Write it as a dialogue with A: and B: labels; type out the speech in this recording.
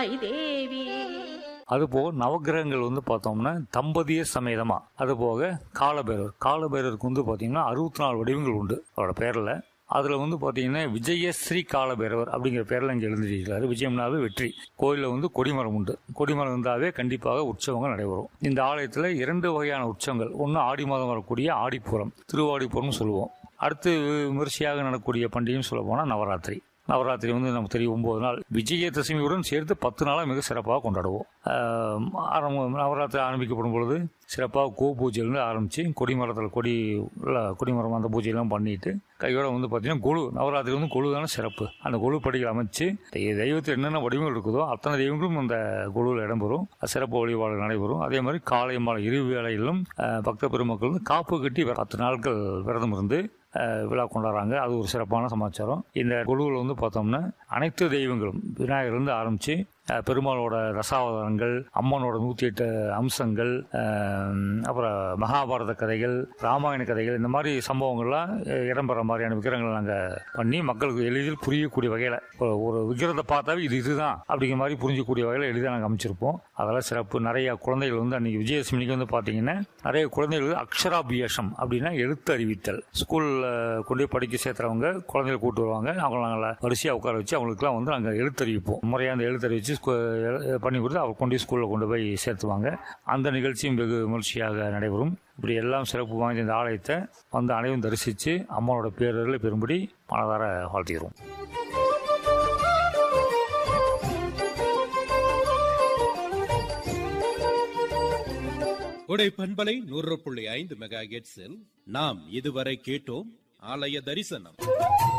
A: தேவி
B: அதுபோக நவக்கிரகங்கள் வந்து பார்த்தோம்னா தம்பதிய சமேதமா அதுபோக காலபைரவர் காலபைரவருக்கு வந்து பார்த்தீங்கன்னா அறுபத்தி நாலு வடிவங்கள் உண்டு அவரோட பேரில் அதில் வந்து பார்த்தீங்கன்னா விஜயஸ்ரீ காலபைரவர் அப்படிங்கிற பேரில் இங்கே எழுந்திருக்கிறாரு விஜயம்னாவே வெற்றி கோயிலில் வந்து கொடிமரம் உண்டு கொடிமரம் இருந்தாவே கண்டிப்பாக உற்சவங்கள் நடைபெறும் இந்த ஆலயத்தில் இரண்டு வகையான உற்சவங்கள் ஒன்று ஆடி மாதம் வரக்கூடிய ஆடிப்பூரம் திருவாடிப்பூரம்னு சொல்லுவோம் அடுத்து விமரிசையாக நடக்கக்கூடிய பண்டிகைன்னு சொல்ல போனால் நவராத்திரி நவராத்திரி வந்து நமக்கு தெரியும் ஒன்பது நாள் விஜயதசமியுடன் சேர்த்து பத்து நாளாக மிக சிறப்பாக கொண்டாடுவோம் ஆஹ் ஆரம்ப நவராத்திரி ஆரம்பிக்கப்படும் பொழுது சிறப்பாக கோ பூஜையிலேருந்து ஆரம்பித்து கொடிமரத்தில் கொடி உள்ள கொடிமரம் அந்த பூஜையெல்லாம் பண்ணிட்டு கையோட வந்து பார்த்தீங்கன்னா கொழு நவராத்திரி வந்து கொழு தானே சிறப்பு அந்த கொழு படிகள் அமைச்சு தெய்வத்தில் என்னென்ன வடிவங்கள் இருக்குதோ அத்தனை தெய்வங்களும் அந்த குழுவில் இடம்பெறும் சிறப்பு வழிபாடு நடைபெறும் அதே மாதிரி காலை மாலை இரு வேளையிலும் ஆஹ் பக்த பெருமக்கள் வந்து காப்பு கட்டி பத்து நாட்கள் விரதம் இருந்து அஹ் விழா கொண்டாடுறாங்க அது ஒரு சிறப்பான சமாச்சாரம் இந்த குழுவில் வந்து பார்த்தோம்னா அனைத்து தெய்வங்களும் விநாயகர்லேருந்து ஆரம்பித்து பெருமாளோட ரசாவதாரங்கள் அம்மனோட நூற்றி எட்டு அம்சங்கள் அஹ் அப்புறம் மகாபாரத கதைகள் ராமாயண கதைகள் இந்த மாதிரி சம்பவங்கள்லாம் அஹ் இடம்பெற மாதிரியான விக்கிரகங்களை நாங்கள் பண்ணி மக்களுக்கு எளிதில் புரியக்கூடிய வகையில் ஒரு விக்கிரத்தை பார்த்தாவே இது இதுதான் அப்படிங்கிற மாதிரி புரிஞ்சக்கூடிய வகையில் எளிதாக நாங்கள் அமைச்சிருப்போம் அதெல்லாம் சிறப்பு நிறைய குழந்தைகள் வந்து அன்னைக்கு விஜயதசமிக்கு வந்து பார்த்தீங்கன்னா நிறைய குழந்தைகளுக்கு அக்ஷராபியாசம் அப்படின்னா எழுத்து அறிவித்தல் ஸ்கூலில் கொண்டு போய் படிக்க சேர்த்துறவங்க குழந்தைகளை கூட்டு வருவாங்க அவங்கள நாங்கள் வரிசையாக உட்கார வச்சு அவங்களுக்குலாம் வந்து நாங்கள் எழுத்தறிவிப்போம் முறையாக அந்த எழுத்தறிவிச்சு ஸ்கூ- எ- பண்ணி கொடுத்து அவங்க கொண்டு போய் ஸ்கூலில் கொண்டு போய் சேர்த்துவாங்க அந்த நிகழ்ச்சியும் வெகு மகிழ்ச்சியாக நடைபெறும் இப்படி எல்லாம் சிறப்பு வாய்ந்த இந்த ஆலயத்தை வந்து அனைவரும் தரிசித்து அம்மாவோட பேரர்களை பெறும்படி மனதார வாழ்த்துகிறோம்
C: கொடை பண்பலை நூறு புள்ளி ஐந்து மெகா நாம் இதுவரை கேட்டோம் ஆலய தரிசனம்